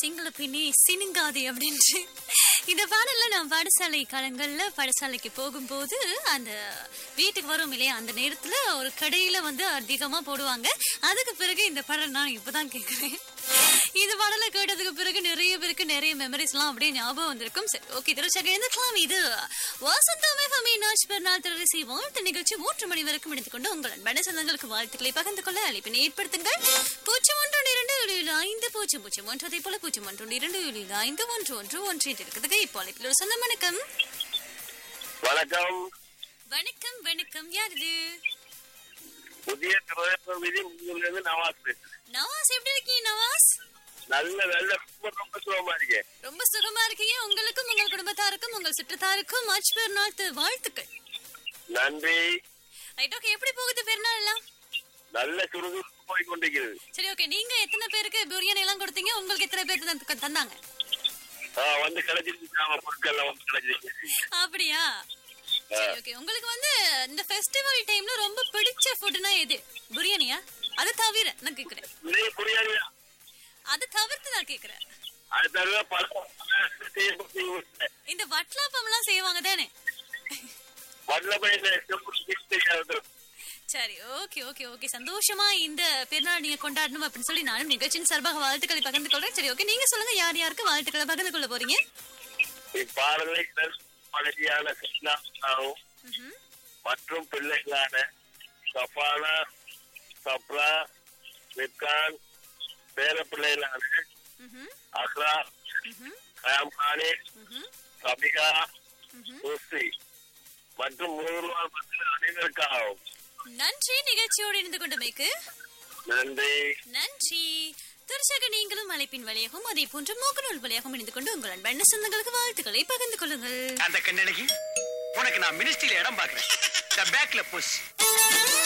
சிங்கள பெண்ணே சினுங்காதே அப்படின்ட்டு இந்த பாடல்ல நான் பாடசாலை காலங்கள்ல பாடசாலைக்கு போகும்போது அந்த வீட்டுக்கு வரும் இல்லையா அந்த நேரத்துல ஒரு கடையில வந்து அதிகமா போடுவாங்க அதுக்கு பிறகு இந்த பாடல் நான் இப்பதான் கேக்குறேன் இந்த பாடலை கேட்டதுக்கு பிறகு நிறைய பேருக்கு நிறைய மெமரிஸ் எல்லாம் அப்படியே ஞாபகம் வந்திருக்கும் சரி ஓகே திருச்சக இருந்துக்கலாம் இது வசந்தமே ஃபமி நாச் பெருநாள் திருசி வாழ்த்து நிகழ்ச்சி மூன்று மணி வரைக்கும் எடுத்துக் கொண்டு உங்கள் அன்பான சொந்தங்களுக்கு வாழ்த்துக்களை பகிர்ந்து கொள்ள அழைப்பினை ஏற்படுத்துங்கள் பூஜ்ஜியம் ஒன்று இரண்டு ஏழு ஏழு ஐந்து பூஜ்ஜியம் பூஜ்ஜியம் ஒன்று அதே போல பூஜ்ஜியம் ஒன்று இரண்டு ஏழு ஏழு ஐந்து ஒன்று ஒன்று ஒன்று என்று இருக்குது இப்போ அழைப்பில் ஒரு சொந்தம் வணக்கம் வணக்கம் வணக்கம் வணக்கம் யார் இது புதிய கடற்கரை வீதி முன்னிலிருந்து நவாஸ் பேசுறேன் நவாஸ் எப்படி இருக்கீங்க நவாஸ் நல்ல நல்ல ரொம்ப ரொம்ப சுகமா இருக்கேன் ரொம்ப சுகமா இருக்கீங்க உங்களுக்கும் உங்கள் குடும்பத்தாருக்கும் உங்கள் சுற்றத்தாருக்கும் மார்ச் பெருநாள் து- வாழ்த்துக்கள் நன்றி ரைட் ஓகே எப்படி போகுது பெருநாள் எல்லாம் நல்ல சுறுசுறுப்பு போய் கொண்டிருக்கிறது சரி ஓகே நீங்க எத்தனை பேருக்கு பிரியாணி எல்லாம் கொடுத்தீங்க உங்களுக்கு எத்தனை பேருக்கு தந்து- தந்தாங்க ஆ, வந்து கிடைச்சிருக்கு சாம பொருட்கள் எல்லாம் வந்து கிடைச்சிருக்கு அப்படியா சரி ஓகே உங்களுக்கு வந்து இந்த ஃபெஸ்டிவல் டைம்ல ரொம்ப பிடிச்ச ஃபுட்னா எது பிரியாணியா அது தவிர நான் கேக்குறேன் நீ புரியாது அது தவிர்த்து நான் கேக்குறேன் அது தவிர பல செய்யப்பட்டு இந்த வட்லாப்பம் எல்லாம் செய்வாங்க தானே வல்லபை தெரியாது சரி ஓகே ஓகே ஓகே சந்தோஷமா இந்த பெருநாள் நீங்க கொண்டாடணும் அப்படின்னு சொல்லி நானும் நிகழ்ச்சியின் சார்பாக வாழ்த்துக்களை பகிர்ந்து கொள்றேன் சரி ஓகே நீங்க சொல்லுங்க யார் யாருக்கு வாழ்த்துக்களை பகிர்ந்து கொள்ள போறீங்க இப்பாடலை மலர்ச்சியான கிருஷ்ணாவும் ம்ஹும். மற்றும் பிள்ளைகளான சஃபானா சப்ரா மிர்கான் பேர பிள்ளைகளான ம்ஹும். அக்ரா ம்ஹும். கயாம்கானி ம்ஹும். சபிகா ம்ஹும். சுசி மற்றும் மூர்வார் மக்கள் அனைவருக்காகவும் நன்றி நிகழ்ச்சியோடு இணைந்து கொண்டமைக்கு நன்றி நன்றி துரிசக நீங்களும் அழைப்பின் வழியாகவும் அதே போன்று மூக்கநூல் வழியாகவும் இணைந்து கொண்டு உங்கள் அன்பண்ண சொந்தங்களுக்கு வாழ்த்துக்களை பகிர்ந்து கொள்ளுங்கள் அந்த கண்ணனுக்கு உனக்கு நான் மினிஸ்ட்ரியில இடம் பாக்குறேன் இந்த பேக்ல புஷ்